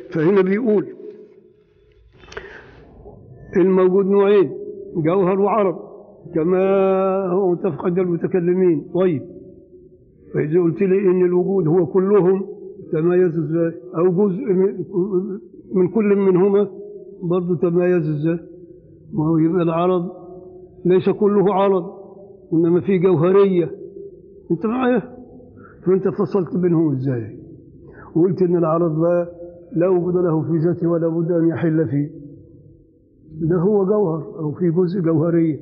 فهنا بيقول الموجود نوعين جوهر وعرض كما هو متفق عند المتكلمين طيب فإذا قلت لي إن الوجود هو كلهم تمايز ازاي أو جزء من- من كل منهما برضه تمايز ازاي ما هو يبقى العرض ليس كله عرض إنما في جوهرية أنت معايا فأنت فصلت بينهم ازاي وقلت إن العرض لا لا وجود له في ذاته ولا بد أن يحل فيه ده هو جوهر أو في جزء جوهرية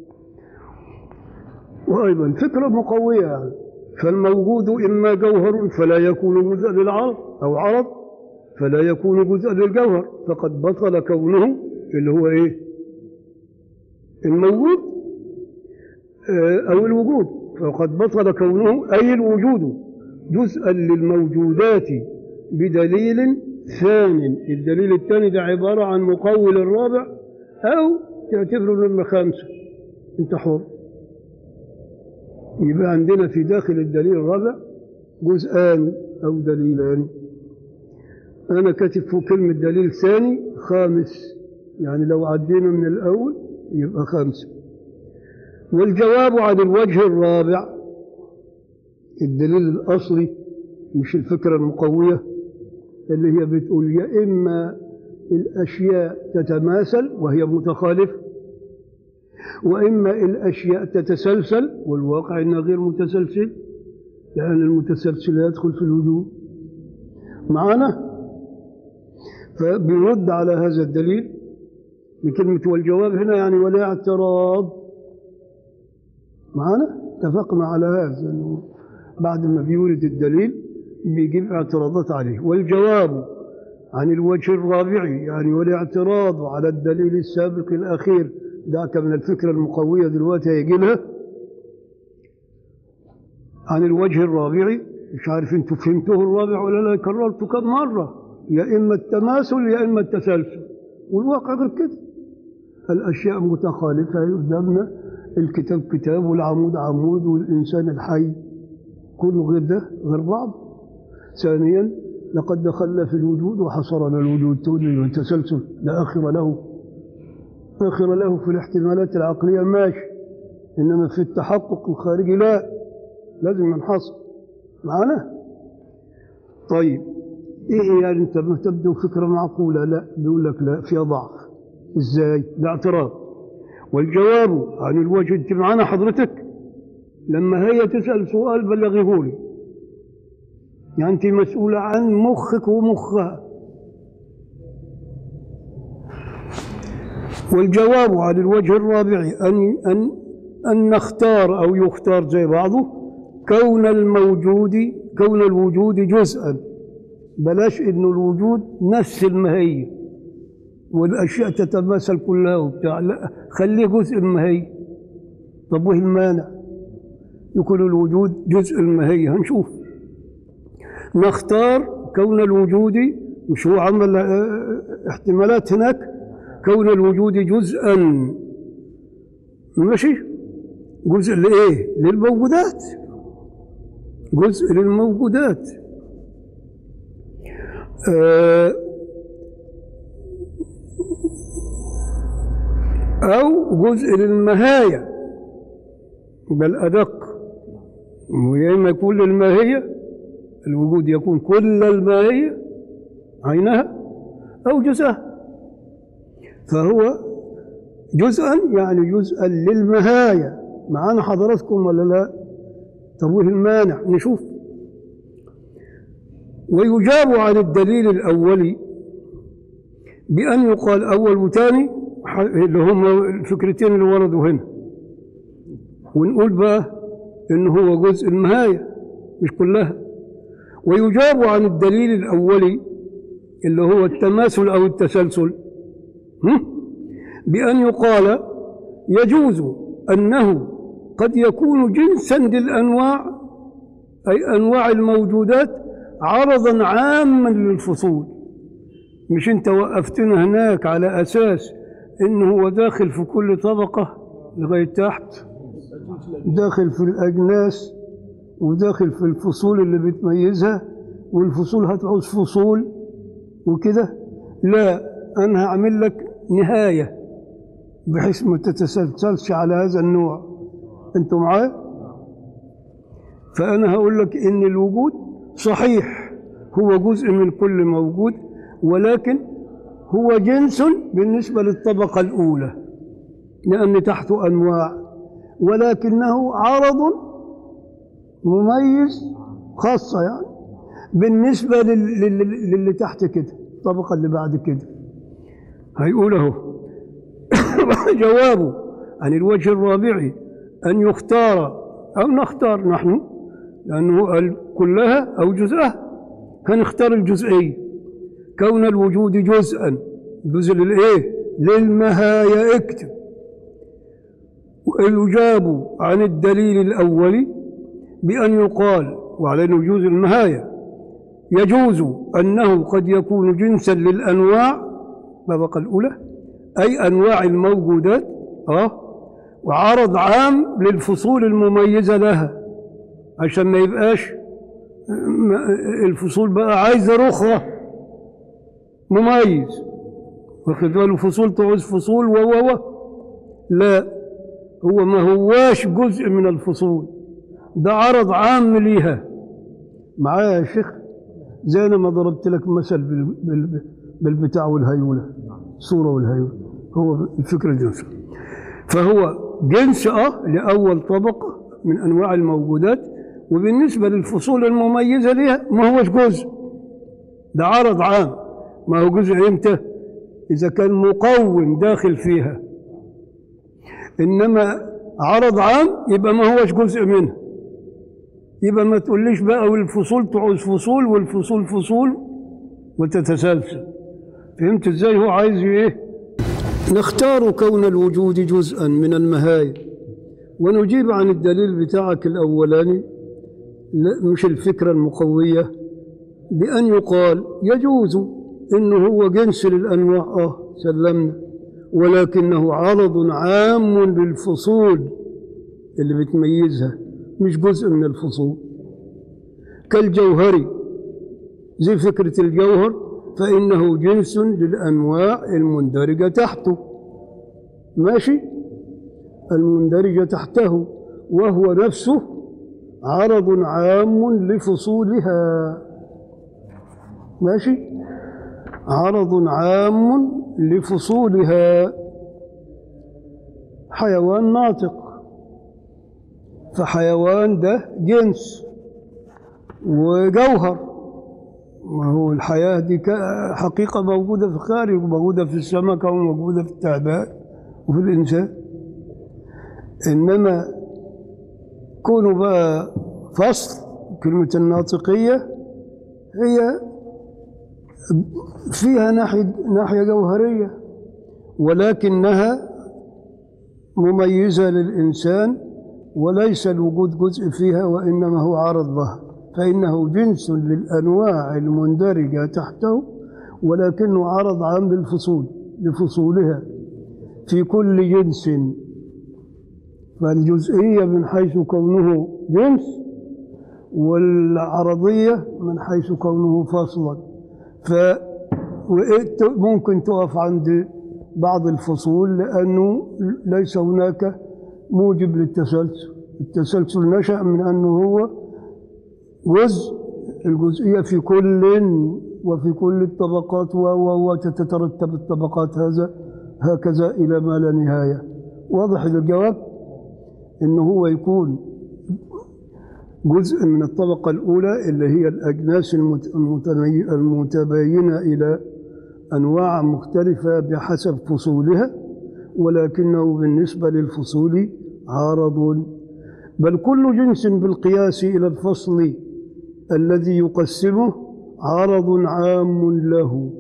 وأيضا فكرة مقوية يعني فالموجود إما جوهر فلا يكون جزءا للعرض أو عرض فلا يكون جزءا للجوهر فقد بطل كونه اللي هو إيه الموجود آه، أو الوجود فقد بطل كونه أي الوجود جزءا للموجودات بدليل ثاني الدليل الثاني ده عبارة عن مقول الرابع أو تعتبره من خامسة أنت حر يبقى عندنا في داخل الدليل الرابع جزءان أو دليلان أنا كاتب فوق كلمة دليل ثاني خامس يعني لو عدينا من الأول يبقى خامسة والجواب عن الوجه الرابع الدليل الأصلي مش الفكرة المقوية اللي هي بتقول يا إما الأشياء تتماثل وهي متخالفة وإما الأشياء تتسلسل والواقع إنها غير متسلسل لأن المتسلسل يدخل في الوجود معنا فبيرد على هذا الدليل بكلمة والجواب هنا يعني ولا اعتراض معنا اتفقنا على هذا أنه بعد ما بيورد الدليل بيجيب اعتراضات عليه والجواب عن الوجه الرابع يعني والاعتراض على الدليل السابق الأخير ذاك من الفكرة المقوية دلوقتي هيجي لها عن الوجه الرابع مش عارف انتوا فهمتوه الرابع ولا لا كررته كم مرة يا إما التماثل يا إما التسلسل والواقع غير كده الأشياء متخالفة قدامنا الكتاب كتاب والعمود عمود والإنسان الحي كله غير ده غير بعض ثانيا لقد دخلنا في الوجود وحصرنا الوجود تقول والتسلسل لا آخر له آخر له في الاحتمالات العقلية ماشي إنما في التحقق الخارجي لا لازم ينحصر معنا طيب إيه يعني أنت ما تبدو فكرة معقولة لا بيقول لك لا فيها ضعف إزاي ده اعتراض والجواب عن الوجه أنت معانا حضرتك لما هي تسأل سؤال بلغيه لي يعني أنت مسؤولة عن مخك ومخها والجواب عن الوجه الرابع أن أن أن نختار أو يختار زي بعضه كون الموجود كون الوجود جزءا بلاش إنه الوجود نفس الماهية والأشياء تتماثل كلها وبتاع لا خليه جزء الماهية طب وإيه المانع؟ يكون الوجود جزء الماهية هنشوف نختار كون الوجود مش هو عمل اه، احتمالات هناك كون الوجود جزءا ماشي جزء لإيه للموجودات جزء للموجودات آه، أو جزء للمهاية بل أدق ويا إما يكون للماهية الوجود يكون كل الماهية عينها أو جزءها فهو جزءا يعني جزءا للمهاية معانا حضراتكم ولا لا طب وإيه المانع نشوف ويجاب عن الدليل الأولي بأن يقال أول وثاني اللي هم الفكرتين اللي وردوا هنا ونقول بقى إن هو جزء المهاية مش كلها ويجاب عن الدليل الأولي اللي هو التماثل أو التسلسل هم؟ بأن يقال يجوز أنه قد يكون جنسا للأنواع أي أنواع الموجودات عرضا عاما للفصول مش أنت وقفتنا هناك على أساس إنه هو داخل في كل طبقة لغاية تحت داخل في الأجناس وداخل في الفصول اللي بتميزها والفصول هتعوز فصول وكده لا أنا هعمل لك نهاية بحيث ما تتسلسلش على هذا النوع أنتوا معايا؟ فأنا هقول لك إن الوجود صحيح هو جزء من كل موجود ولكن هو جنس بالنسبة للطبقة الأولى لأن تحته أنواع ولكنه عرض مميز خاصة يعني بالنسبة لل- لل- للي تحت كده الطبقة اللي بعد كده هيقول اهو جوابه عن الوجه الرابع أن يختار أو نختار نحن لأنه قال كلها أو جزءها هنختار الجزئية كون الوجود جزءا جزء للإيه للمهايا اكتب ويجاب عن الدليل الأول بأن يقال وعلى أنه يجوز المهايا يجوز أنه قد يكون جنسا للأنواع الطبقة الأولى أي أنواع الموجودات آه وعرض عام للفصول المميزة لها عشان ما يبقاش م- الفصول بقى عايزة رخرة مميز واخد باله فصول تعوز فصول و و و لا هو ما هواش جزء من الفصول ده عرض عام ليها معايا يا شيخ زي انا ما ضربت لك مثل بال- بال- بالبتاع والهيولة صورة والهيولة هو الفكرة دي نفسها فهو جنس اه لأول طبقة من أنواع الموجودات وبالنسبة للفصول المميزة ليها ما هوش جزء ده عرض عام ما هو جزء امتى إذا كان مقوم داخل فيها إنما عرض عام يبقى ما هوش جزء منها يبقى ما تقوليش بقى والفصول تعوز فصول والفصول فصول وتتسلسل فهمت ازاي هو عايز ايه نختار كون الوجود جزءا من المهايا ونجيب عن الدليل بتاعك الاولاني لا مش الفكره المقويه بان يقال يجوز انه هو جنس للانواع اه سلمنا ولكنه عرض عام للفصول اللي بتميزها مش جزء من الفصول كالجوهري زي فكرة الجوهر فإنه جنس للأنواع المندرجة تحته ماشي المندرجة تحته وهو نفسه عرض عام لفصولها ماشي عرض عام لفصولها حيوان ناطق فحيوان ده جنس وجوهر ما هو الحياة دي ك- حقيقة موجودة في الخارج وموجودة في السمكة وموجودة في التعبان وفي الإنسان إنما كونوا بقى فصل كلمة الناطقية هي فيها ناحية ناحية جوهرية ولكنها مميزة للإنسان وليس الوجود جزء فيها وإنما هو عرض ظهر فإنه جنس للأنواع المندرجة تحته ولكنه عرض عام للفصول لفصولها في كل جنس فالجزئية من حيث كونه جنس والعرضية من حيث كونه فصلا ف وإنت ممكن تقف عند بعض الفصول لأنه ليس هناك موجب للتسلسل التسلسل نشأ من أنه هو جزء الجزئية في كل وفي كل الطبقات و- و- وتترتب الطبقات هذا هكذا إلى ما لا نهاية واضح الجواب إنه هو يكون جزء من الطبقة الأولى اللي هي الأجناس المت- المتمي- المتباينة إلى أنواع مختلفة بحسب فصولها ولكنه بالنسبة للفصول عارض بل كل جنس بالقياس إلى الفصل الذي يقسمه عرض عام له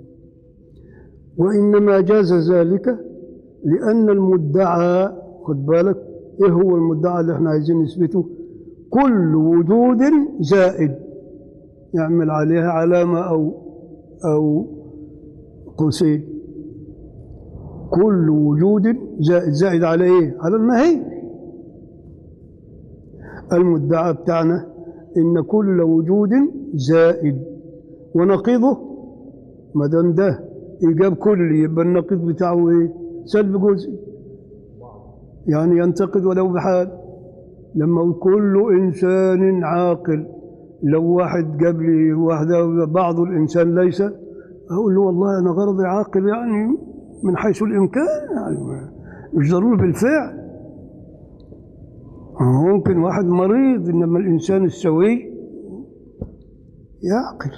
وإنما جاز ذلك لأن المدعى خد بالك إيه هو المدعى اللي احنا عايزين نثبته كل وجود زائد يعمل عليها علامة أو أو قوسين كل وجود زائد زائد على إيه؟ على الماهي المدعى بتاعنا إن كل وجود زائد ونقيضه ما دام ده إيجاب كلي يبقى النقيض بتاعه إيه؟ سلب جزئي يعني ينتقد ولو بحال لما أقول كل إنسان عاقل لو واحد جاب لي واحدة بعض الإنسان ليس أقول له والله أنا غرضي عاقل يعني من حيث الإمكان يعني مش ضروري بالفعل ممكن واحد مريض إنما الإنسان السوي يعقل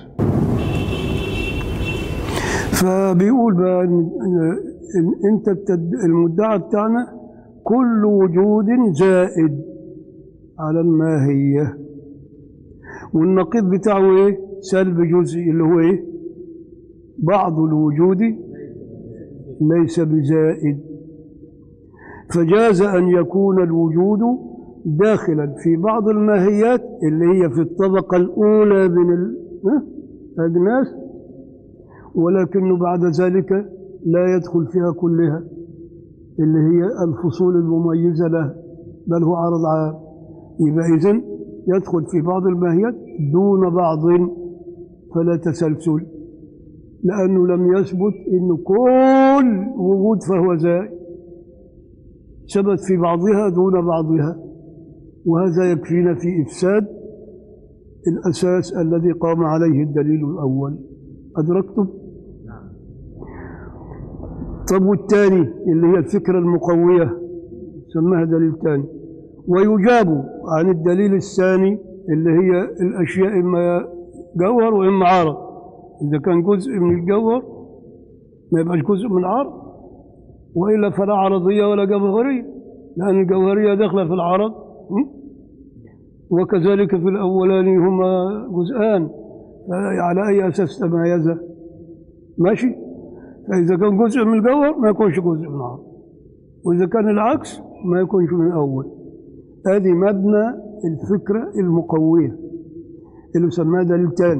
فبيقول بقى إن إن أنت بتد... المدعى بتاعنا كل وجود زائد على الماهية والنقيض بتاعه إيه؟ سلب جزئي اللي هو إيه؟ بعض الوجود ليس بزائد فجاز أن يكون الوجود داخلا في بعض الماهيات اللي هي في الطبقة الأولى من الأجناس ولكنه بعد ذلك لا يدخل فيها كلها اللي هي الفصول المميزة له بل هو عرض عام يبقى إذن يدخل في بعض الماهيات دون بعض فلا تسلسل لأنه لم يثبت أن كل وجود فهو زائد ثبت في بعضها دون بعضها وهذا يكفينا في إفساد الأساس الذي قام عليه الدليل الأول أدركتم؟ طب والثاني اللي هي الفكرة المقوية سماها دليل ثاني ويجاب عن الدليل الثاني اللي هي الأشياء إما جوهر وإما عرض إذا كان جزء من الجوهر ما يبقاش جزء من العرض وإلا فلا عرضية ولا جوهرية لأن الجوهرية داخلة في العرض وكذلك في الأولاني هما جزءان على أي أساس تمايزا ماشي فإذا كان جزء من الجوهر ما يكونش جزء من العرض وإذا كان العكس ما يكونش من الأول هذه مبنى الفكرة المقوية اللي سماها دليل تاني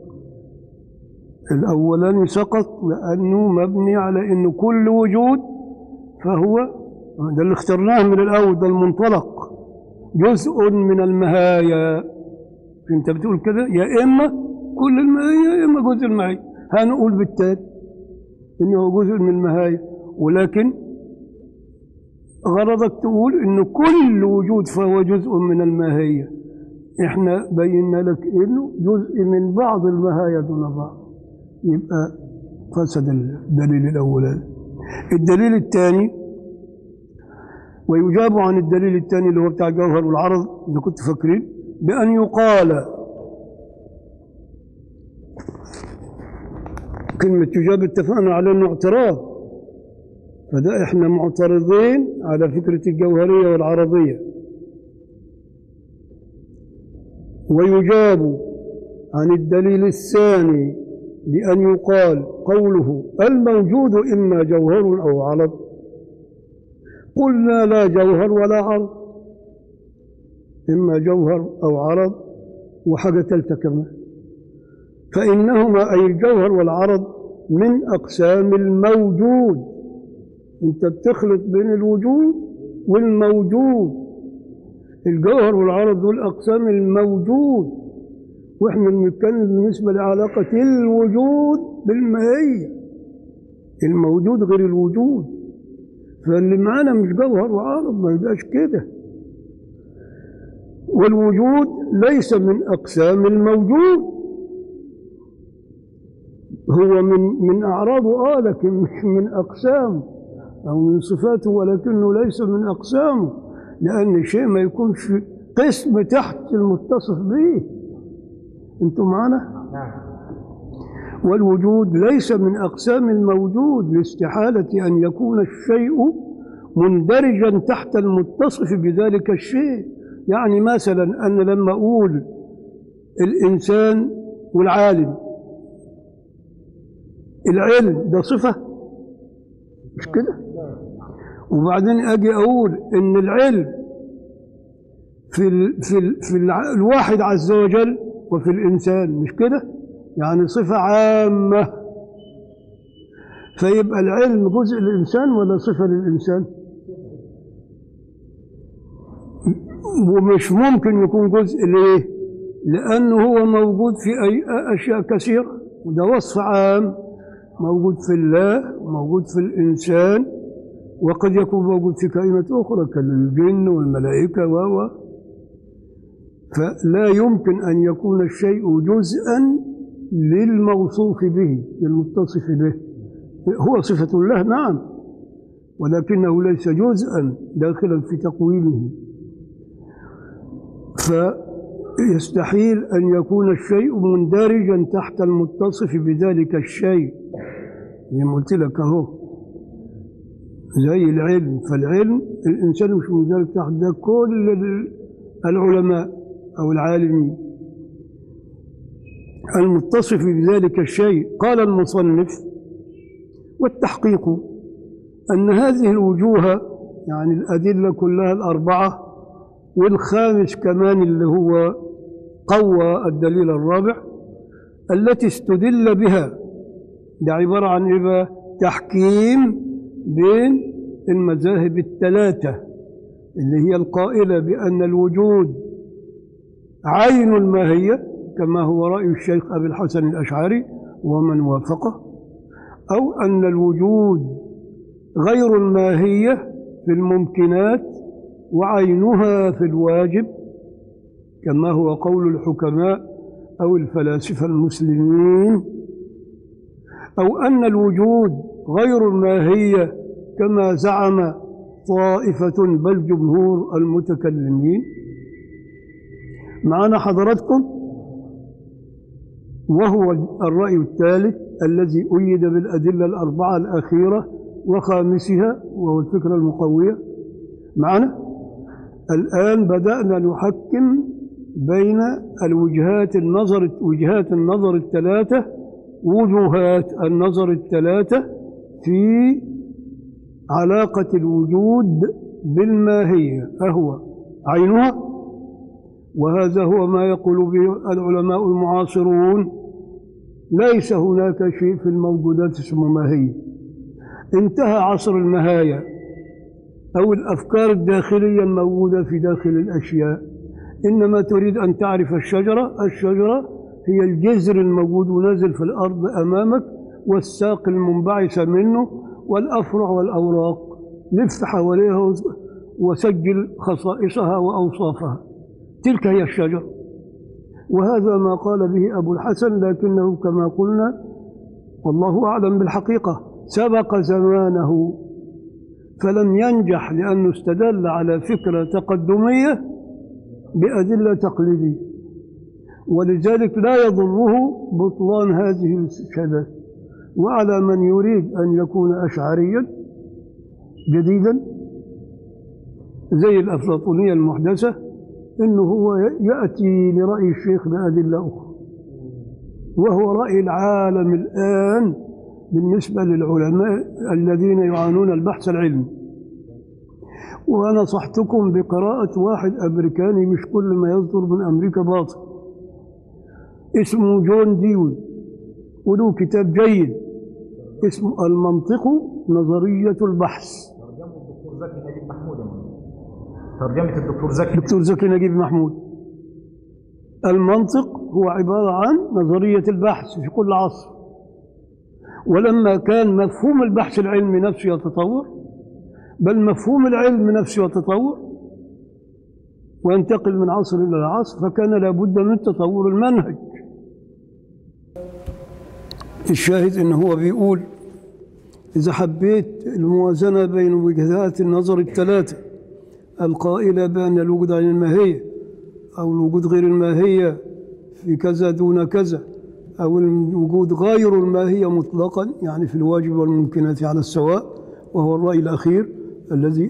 الأولاني سقط لأنه مبني على أنه كل وجود فهو ده اللي اخترناه من الأول ده المنطلق جزء من المهايا انت بتقول كده يا إما كل المهايا يا إما جزء المهايا هنقول بالتالي إنه جزء من المهايا ولكن غرضك تقول إن كل وجود فهو جزء من الماهية إحنا بينا لك إنه جزء من بعض المهايا دون بعض يبقى فسد الدليل الأولاني الدليل الثاني ويجاب عن الدليل الثاني اللي هو بتاع الجوهر والعرض إذا كنت فاكرين بأن يقال كلمة يجاب اتفقنا على أنه اعتراض فده احنا معترضين على فكرة الجوهرية والعرضية ويجاب عن الدليل الثاني بأن يقال قوله الموجود إما جوهر أو عرض قلنا لا جوهر ولا عرض إما جوهر أو عرض وحاجة ثالثة كمان فإنهما أي الجوهر والعرض من أقسام الموجود أنت بتخلط بين الوجود والموجود الجوهر والعرض دول أقسام الموجود وإحنا بنتكلم بالنسبة لعلاقة الوجود بالماهية الموجود غير الوجود فاللي معانا مش جوهر وعرض ما يبقاش كده والوجود ليس من أقسام الموجود هو من من أعراضه آه لكن مش من أقسامه أو من صفاته ولكنه ليس من أقسامه لأن الشيء ما يكونش قسم تحت المتصف به أنتم معنا؟ والوجود ليس من أقسام الموجود لاستحالة أن يكون الشيء مندرجا تحت المتصف بذلك الشيء يعني مثلا أنا لما أقول الإنسان والعالم العلم ده صفة مش كده وبعدين أجي أقول إن العلم في ال في ال في الع- الواحد عز وجل وفي الإنسان مش كده يعني صفة عامة فيبقى العلم جزء للإنسان ولا صفة للإنسان ومش ممكن يكون جزء ليه لأنه هو موجود في أي أشياء كثيرة وده وصف عام موجود في الله وموجود في الإنسان وقد يكون موجود في كائنات أخرى كالجن والملائكة و فلا يمكن أن يكون الشيء جزءا للموصوف به للمتصف به هو صفة الله نعم ولكنه ليس جزءا داخلا في تقويمه فيستحيل أن يكون الشيء مندرجا تحت المتصف بذلك الشيء زي ما قلت لك أهو زي العلم فالعلم الإنسان مش مندرج تحت ده كل العلماء أو العالمين المتصف بذلك الشيء قال المصنف والتحقيق أن هذه الوجوه يعني الأدلة كلها الأربعة والخامس كمان اللي هو قوى الدليل الرابع التي استدل بها ده عبارة عن إيه بقى؟ تحكيم بين المذاهب الثلاثة اللي هي القائلة بأن الوجود عين الماهية كما هو رأي الشيخ أبي الحسن الأشعري ومن وافقه أو أن الوجود غير الماهية في الممكنات وعينها في الواجب كما هو قول الحكماء أو الفلاسفة المسلمين أو أن الوجود غير الماهية كما زعم طائفة بل جمهور المتكلمين معنا حضراتكم وهو الرأي الثالث الذي أيد بالأدلة الأربعة الأخيرة وخامسها وهو الفكرة المقوية معنا الآن بدأنا نحكم بين الوجهات النظر وجهات النظر الثلاثة وجهات النظر الثلاثة في علاقة الوجود بالماهية أهو عينها وهذا هو ما يقول به العلماء المعاصرون ليس هناك شيء في الموجودات اسمه ماهية انتهى عصر المهاية أو الأفكار الداخلية الموجودة في داخل الأشياء إنما تريد أن تعرف الشجرة الشجرة هي الجذر الموجود ونازل في الأرض أمامك والساق المنبعثة منه والأفرع والأوراق لف حواليها وسجل خصائصها وأوصافها تلك هي الشجرة وهذا ما قال به أبو الحسن لكنه كما قلنا والله أعلم بالحقيقة سبق زمانه فلم ينجح لأنه استدل على فكرة تقدمية بأدلة تقليدية ولذلك لا يضره بطلان هذه الشهادات وعلى من يريد أن يكون أشعريا جديدا زي الأفلاطونية المحدثة إنه هو يأتي لرأي الشيخ بأدلة أخرى وهو رأي العالم الآن بالنسبة للعلماء الذين يعانون البحث العلمي ونصحتكم بقراءة واحد أمريكاني مش كل ما يصدر من أمريكا باطل اسمه جون ديوي وله كتاب جيد اسمه المنطق نظرية البحث ترجمة الدكتور زكي دكتور زكي نجيب محمود المنطق هو عبارة عن نظرية البحث في كل عصر ولما كان مفهوم البحث العلمي نفسه يتطور بل مفهوم العلم نفسه يتطور وينتقل من عصر إلى عصر فكان لابد من تطور المنهج الشاهد إن هو بيقول إذا حبيت الموازنة بين وجهات النظر الثلاثة القائلة بأن الوجود عن الماهية أو الوجود غير الماهية في كذا دون كذا أو الوجود غير الماهية مطلقا يعني في الواجب والممكنات على السواء وهو الرأي الأخير الذي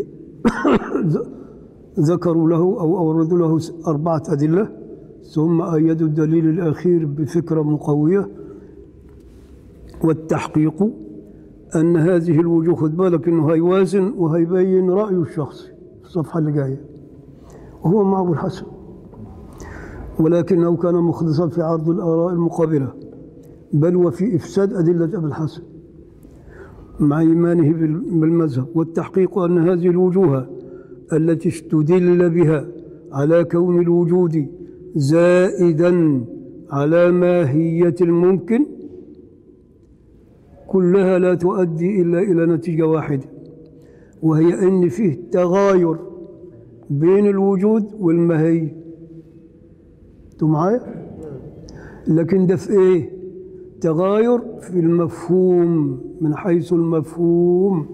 ذكروا له أو أوردوا له أربعة أدلة ثم أيدوا الدليل الأخير بفكرة مقوية والتحقيق أن هذه الوجوه خد بالك إنه هيوازن وهيبين رأيه الشخصي في الصفحة اللي جاية وهو مع أبو الحسن ولكنه كان مخلصا في عرض الآراء المقابلة بل وفي إفساد أدلة أبي الحسن مع إيمانه بالمذهب والتحقيق أن هذه الوجوه التي استدل بها على كون الوجود زائدا على ماهية الممكن كلها لا تؤدي إلا إلى نتيجة واحدة وهي أن فيه تغاير بين الوجود والماهية أنتوا معايا؟ لكن ده في إيه؟ تغاير في المفهوم من حيث المفهوم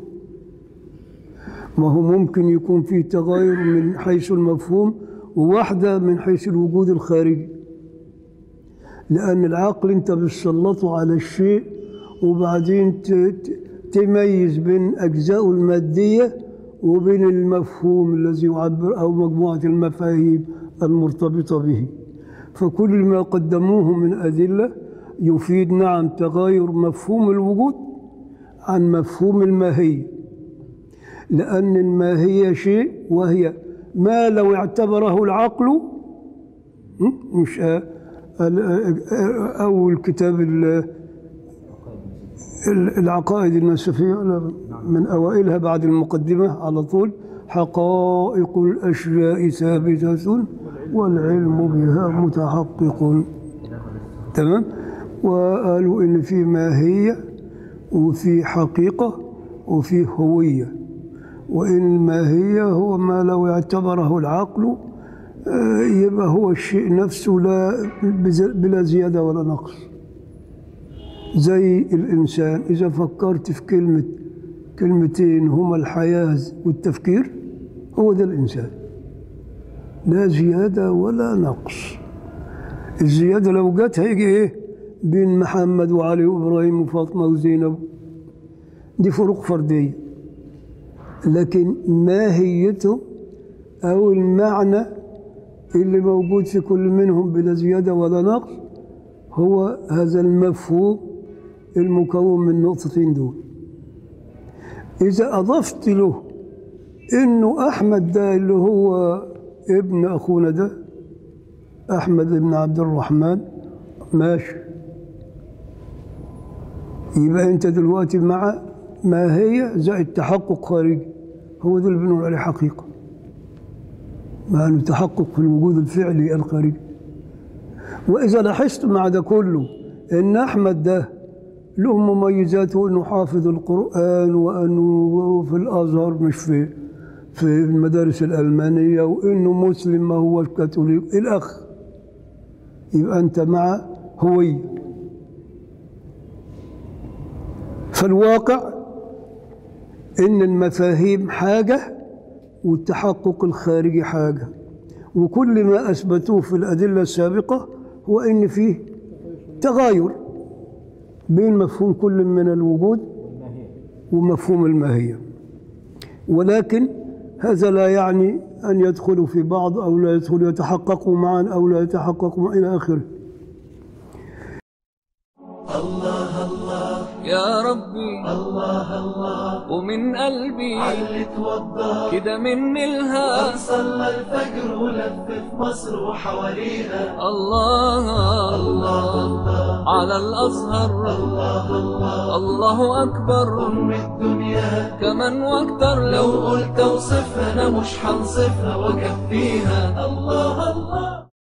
ما هو ممكن يكون فيه تغاير من حيث المفهوم وواحدة من حيث الوجود الخارجي لأن العقل أنت بتسلطه على الشيء وبعدين ت- ت- تميز بين أجزائه المادية وبين المفهوم الذي يعبر أو مجموعة المفاهيم المرتبطة به فكل ما قدموه من أدلة يفيد نعم تغاير مفهوم الوجود عن مفهوم الماهية لأن الماهية شيء وهي ما لو اعتبره العقل م? مش آه، ال- آه، أول كتاب ال- ال- العقائد النسفية لا، من أوائلها بعد المقدمة على طول حقائق الأشياء ثابتة والعلم بها متحقق تمام وقالوا إن في ماهية وفي حقيقة وفي هوية وإن الماهية هو ما لو اعتبره العقل آه، يبقى هو الشيء نفسه لا بز- بلا زيادة ولا نقص زي الإنسان إذا فكرت في كلمة كلمتين هما الحياة والتفكير هو ده الإنسان لا زيادة ولا نقص الزيادة لو جت هيجي إيه بين محمد وعلي وإبراهيم وفاطمة وزينب دي فروق فردية لكن ماهيته أو المعنى اللي موجود في كل منهم بلا زيادة ولا نقص هو هذا المفهوم المكون من النقطتين دول إذا أضفت له إنه أحمد ده اللي هو ابن أخونا ده أحمد بن عبد الرحمن ماشي يبقى أنت دلوقتي مع ما هي زائد تحقق خارجي هو ده اللي بنقول عليه حقيقة مع أنه تحقق في الوجود الفعلي الخارجي وإذا لاحظت مع ده كله إن أحمد ده له مميزاته إنه حافظ القرآن وأنه في الأزهر مش في في المدارس الألمانية وإنه مسلم ما هو كاثوليك الأخ يبقى أنت مع هوية فالواقع إن المفاهيم حاجة والتحقق الخارجي حاجة وكل ما أثبتوه في الأدلة السابقة هو إن فيه تغاير بين مفهوم كل من الوجود ومفهوم الماهية ولكن هذا لا يعني أن يدخلوا في بعض أو لا يدخلوا يتحققوا معا أو لا يتحققوا معا إلى آخره يا ربي الله الله ومن قلبي علي توضى كده مني الها صلى الفجر ولف في مصر وحواليها الله الله على الأزهر الله أكبر أم الدنيا كمان واكتر لو لو قلت اوصفها انا مش هنصفها واكفيها الله الله